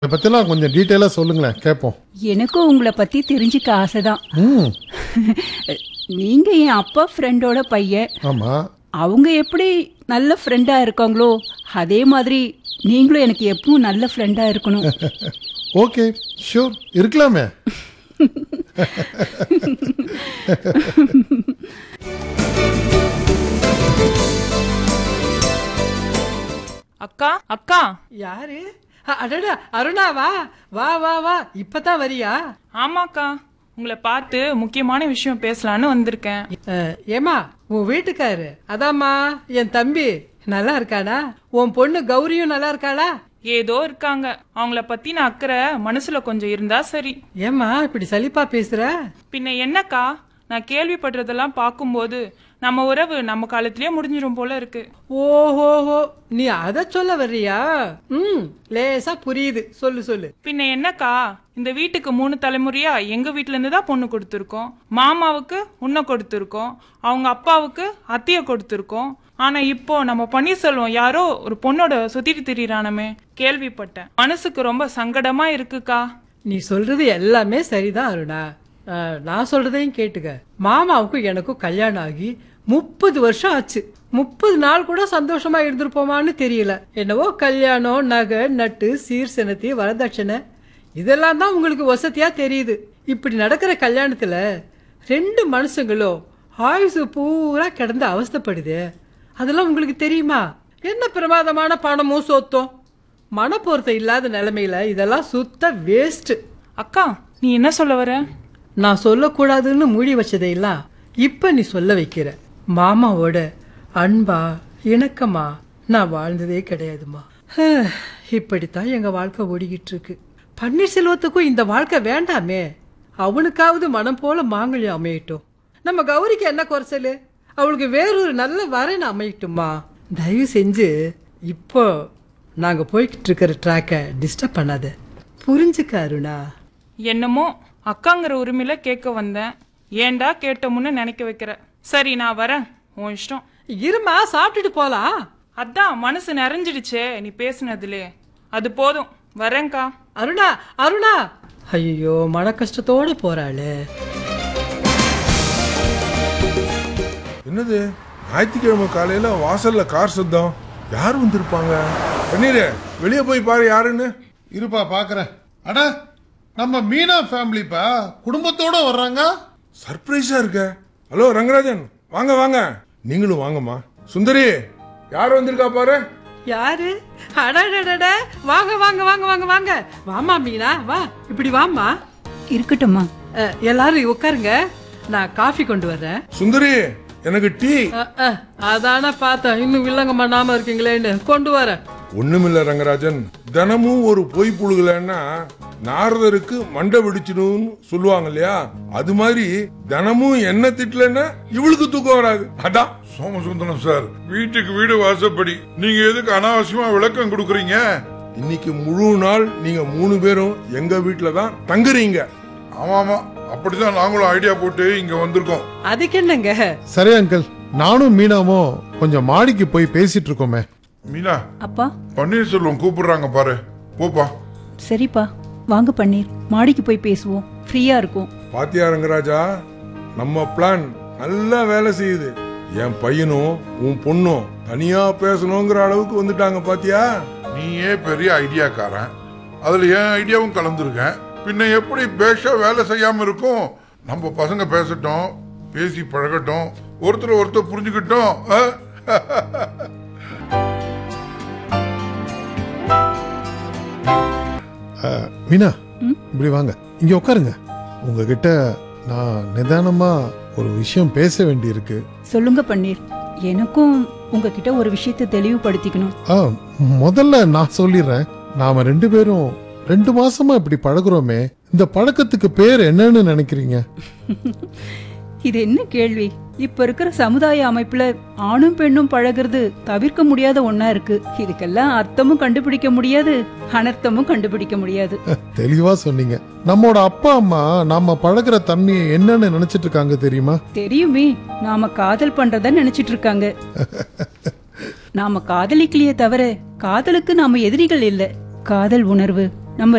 இதை பத்திலாம் கொஞ்சம் டீட்டெயிலா சொல்லுங்களேன் கேட்போம் எனக்கும் உங்களை பத்தி தெரிஞ்சுக்க ஆசைதான் ம் நீங்க என் அப்பா ஃப்ரெண்டோட பையன் ஆமா அவங்க எப்படி நல்ல ஃப்ரெண்டா இருக்காங்களோ அதே மாதிரி நீங்களும் எனக்கு எப்பவும் நல்ல ஃப்ரெண்டா இருக்கணும் ஓகே ஷூர் இருக்கலாமே அக்கா அக்கா யாரு அ- அடடா அருணாவா வா வா வா இப்பதான் வரியா ஆமாக்கா உங்களை பார்த்து முக்கியமான விஷயம் பேசலான்னு வந்திருக்கேன் அ, ஏம்மா உன் வீட்டுக்காரு அதாம்மா என் தம்பி நல்லா இருக்கானா உன் பொண்ணு கௌரியும் நல்லா இருக்காளா ஏதோ இருக்காங்க அவங்கள பத்தின அக்கறை மனசுல கொஞ்சம் இருந்தா சரி ஏம்மா இப்படி சலிப்பா பேசுற பின்ன என்னக்கா நான் கேள்விப்படுறதெல்லாம் பார்க்கும்போது நம்ம உறவு நம்ம காலத்திலேயே முடிஞ்சிரும் போல இருக்கு ஓஹோஹோ நீ அத சொல்ல வர்றியா ம் லேசா புரியுது சொல்லு சொல்லு பின்ன என்னக்கா இந்த வீட்டுக்கு மூணு தலைமுறையா எங்க வீட்ல இருந்து தான் பொண்ணு கொடுத்துருக்கோம் மாமாவுக்கு உன்னை கொடுத்துருக்கோம் அவங்க அப்பாவுக்கு அத்தைய கொடுத்துருக்கோம் ஆனா இப்போ நம்ம பன்னீர்செல்வம் யாரோ ஒரு பொண்ணோட சுத்திட்டு திரியிறானமே கேள்விப்பட்டேன் மனசுக்கு ரொம்ப சங்கடமா இருக்குக்கா நீ சொல்றது எல்லாமே சரிதான் அருணா அ, நான் சொல்றதையும் கேட்டுக்க மாமாவுக்கும் எனக்கும் கல்யாணம் ஆகி முப்பது வருஷம் ஆச்சு முப்பது நாள் கூட சந்தோஷமா இருந்திருப்போமான்னு தெரியல என்னவோ கல்யாணம் நகை நட்டு சீர் செனத்தி வரதட்சணை இதெல்லாம் தான் உங்களுக்கு வசதியா தெரியுது இப்படி நடக்கிற கல்யாணத்துல ரெண்டு மனுஷங்களும் ஆயுசு பூரா கிடந்து அவஸ்தைப்படுது அதெல்லாம் உங்களுக்கு தெரியுமா என்ன பிரமாதமான பணமும் சொத்தும் மனப்பொருத்தம் இல்லாத நிலைமையில இதெல்லாம் சுத்த வேஸ்ட் அக்கா நீ என்ன சொல்ல வர நான் சொல்லக்கூடாதுன்னு மூடி வச்சதையெல்லாம் இப்ப நீ சொல்ல வைக்கிற மாமாவோட அன்பா இணக்கமா நான் வாழ்ந்ததே கிடையாதுமா ஹ், இப்படித்தான் எங்க வாழ்க்கை ஓடிக்கிட்டு இருக்கு பன்னீர்செல்வத்துக்கும் இந்த வாழ்க்கை வேண்டாமே அவனுக்காவது மனம் போல மாங்கல்யம் அமையட்டும் நம்ம கௌரிக்கு என்ன குறைச்சல் அவளுக்கு வேறொரு நல்ல வரன் அமையட்டுமா தயவு செஞ்சு இப்போ நாங்க போய்கிட்டு இருக்கிற ட்ராக்கை டிஸ்டர்ப் பண்ணாத புரிஞ்சுக்க அருணா என்னமோ அக்காங்கிற உரிமையில கேட்க வந்தேன் ஏன்டா கேட்டோம்னு நினைக்க வைக்கிற சரி நான் வரேன் உன் இஷ்டம் இருமா சாப்பிட்டுட்டு போலாம் அதான் மனசு நிறைஞ்சிடுச்சே நீ பேசுனதுலே அது போதும் வரேன்க்கா அருணா அருணா ஐயோ மன கஷ்டத்தோட போறாளே என்னது ஞாயிற்றுக்கிழமை காலையில வாசல்ல கார் சத்தம் யார் வந்திருப்பாங்க பன்னீரே வெளியே போய் பாரு யாருன்னு இருப்பா பாக்குறேன் அட நம்ம மீனா ஃபேமிலிப்பா குடும்பத்தோட வர்றாங்க சர்ப்ரைஸா இருக்க ஹலோ ரங்கராஜன் வாங்க வாங்க நீங்களும் வாங்கம்மா சுந்தரி யார் வந்திருக்கா பாரு யாரு அடடடட வாங்க வாங்க வாங்க வாங்க வாங்க வாமா மீனா வா இப்படி வாமா இருக்கட்டும்மா அஹ், எல்லாரும் உட்காருங்க நான் காஃபி கொண்டு வர்றேன் சுந்தரி எனக்கு டீ அஹ், அஹ், அதானே பார்த்தேன் இன்னும் வில்லங்க பண்ணாம இருக்கீங்களேன்னு கொண்டு வரேன் ஒண்ணுமில்ல ரங்கராஜன் தினமும் ஒரு பொய் புழுகலன்னா நாரதருக்கு மண்டை வெடிச்சிடும்னு சொல்லுவாங்க இல்லையா அது மாதிரி தினமும் என்ன திட்டலன்னா இவளுக்கு தூக்கம் வராது அதான் சோமசுந்தரம் சார் வீட்டுக்கு வீடு வாசப்படி நீங்க எதுக்கு அனாவசியமா விளக்கம் கொடுக்குறீங்க இன்னைக்கு முழு நாள் நீங்க மூணு பேரும் எங்க வீட்டுல தான் தங்குறீங்க ஆமா ஆமா அப்படிதான் நாங்களும் ஐடியா போட்டு இங்க வந்திருக்கோம் அதுக்கு என்னங்க சரி அங்கிள் நானும் மீனாவும் கொஞ்சம் மாடிக்கு போய் பேசிட்டு இருக்கோமே மீனா அப்பா பன்னீர்செல்வம் கூப்பிடுறாங்க பாரு போப்பா சரிப்பா வாங்க பன்னீர் மாடிக்கு போய் பேசுவோம் ஃப்ரீயா இருக்கும் பாத்தியா ரங்கராஜா நம்ம பிளான் நல்லா வேலை செய்யுது என் பையனும் உன் பொண்ணும் தனியா பேசணுங்கிற அளவுக்கு வந்துட்டாங்க பாத்தியா நீயே பெரிய ஐடியாக்காரன் அதுல என் ஐடியாவும் கலந்துருக்கேன் பின்ன எப்படி பேஷா வேலை செய்யாம இருக்கும் நம்ம பசங்க பேசட்டும் பேசி பழகட்டும் ஒருத்தர் ஒருத்தர் புரிஞ்சுக்கிட்டோம் ஆ? அஹ், மீனா இப்படி வாங்க இங்க உட்காருங்க உங்ககிட்ட நான் நிதானமா ஒரு விஷயம் பேச வேண்டியிருக்கு சொல்லுங்க பன்னீர் எனக்கும் உங்ககிட்ட ஒரு விஷயத்தை தெளிவுபடுத்திக்கணும் ஆ முதல்ல நான் சொல்லிடுறேன் நாம ரெண்டு பேரும் ரெண்டு மாசமா இப்படி பழகுறோமே இந்த பழக்கத்துக்கு பேர் என்னன்னு நினைக்கிறீங்க இது என்ன கேள்வி இப்ப இருக்கிற சமுதாய அமைப்புல ஆணும் பெண்ணும் பழகுறது தவிர்க்க முடியாத ஒண்ணா இருக்கு இதுக்கெல்லாம் அர்த்தமும் கண்டுபிடிக்க முடியாது அனர்த்தமும் கண்டுபிடிக்க முடியாது தெளிவா சொன்னீங்க நம்மோட அப்பா அம்மா நாம பழகுற தன்மையை என்னன்னு நினைச்சிட்டு இருக்காங்க தெரியுமா தெரியுமே நாம காதல் பண்றத நினைச்சிட்டு இருக்காங்க நாம காதலிக்கலையே தவிர காதலுக்கு நாம எதிரிகள் இல்ல காதல் உணர்வு